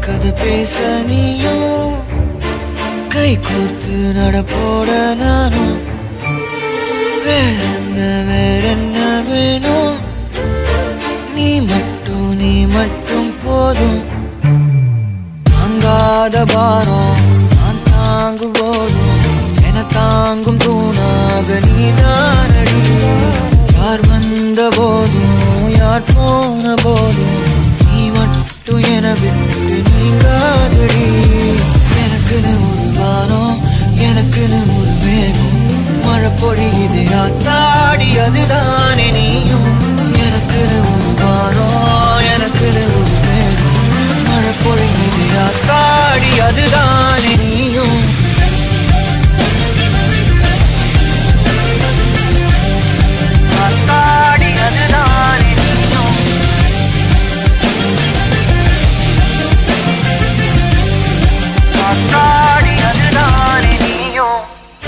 கதை பேச நீயும் கை கோர்த்து நடப்போட நானும் வேறென்ன வேறென்ன வேணும் நீ மட்டும் நீ மட்டும் போதும் தாங்காத பாரம் நான் தாங்கும் போதும் என தாங்கும் தூணாக நீதானடி யார் வந்த போதும் யார் போன போதும் நீ மட்டும் என விட்டு நீங்காதடி எனக்குன்னு ஒரு வானம் எனக்குன்னு ஒரு மேகம் மழை பொழியுது தாடி அதுதானே நீயும் எனக்குன்னு ஒரு வானம் எனக்குன்னு ஒரு மேகம் மழை பொழியுது தாடி அதுதானே நீயும் தாடி அதுதானே நீயும் தாடி அதுதானே நீயும்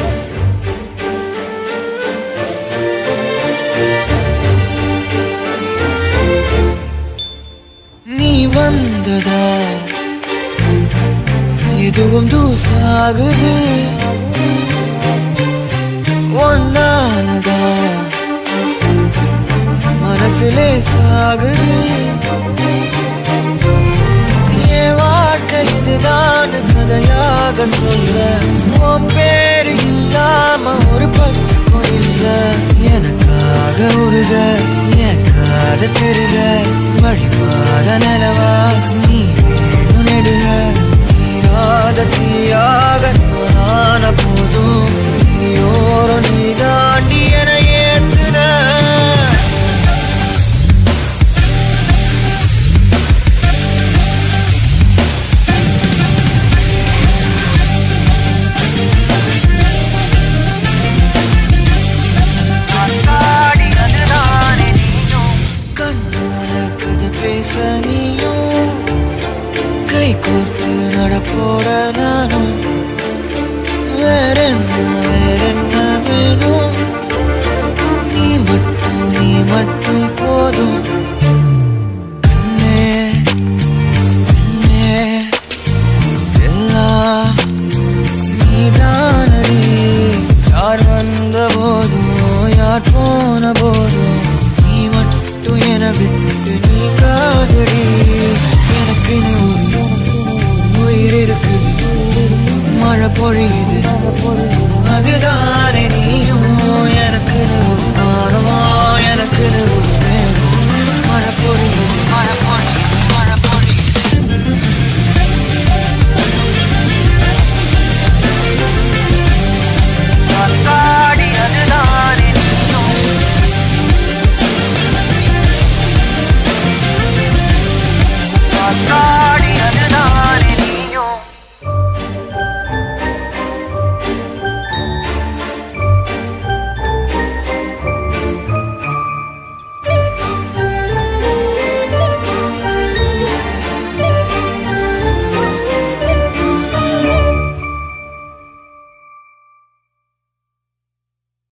நீ வந்ததா எதுவும் தூசாகுது ஒன்னானதா மனசுலே சாகுது என் வாழ்க்கை இதுதான் கதையாக சொல்ல உன் பேரு இல்லாம ஒரு பக்கம் இல்ல எனக்காக உருக என் காத திருக வழிபாத நிலவா நீ வேணும் நெடுக தீராத தீயாக நானான போதும் நீயோரம் நீ தாண்டி என ஏத்துன கண்ணால கதை பேச நீயும் கை கோர்த்து நடப்போட நானும் வேறென்ன வேறென்ன வேணும் நீ மட்டும் நீ மட்டும் போதும் கண்ணே கண்ணே எல்லாம் நீதானடி யார் வந்த போதும் யார் போன போதும் நீ மட்டும் என விட்டு நீ காதடி எனக்கு உயிர் இருக்கு மழை பொழியுது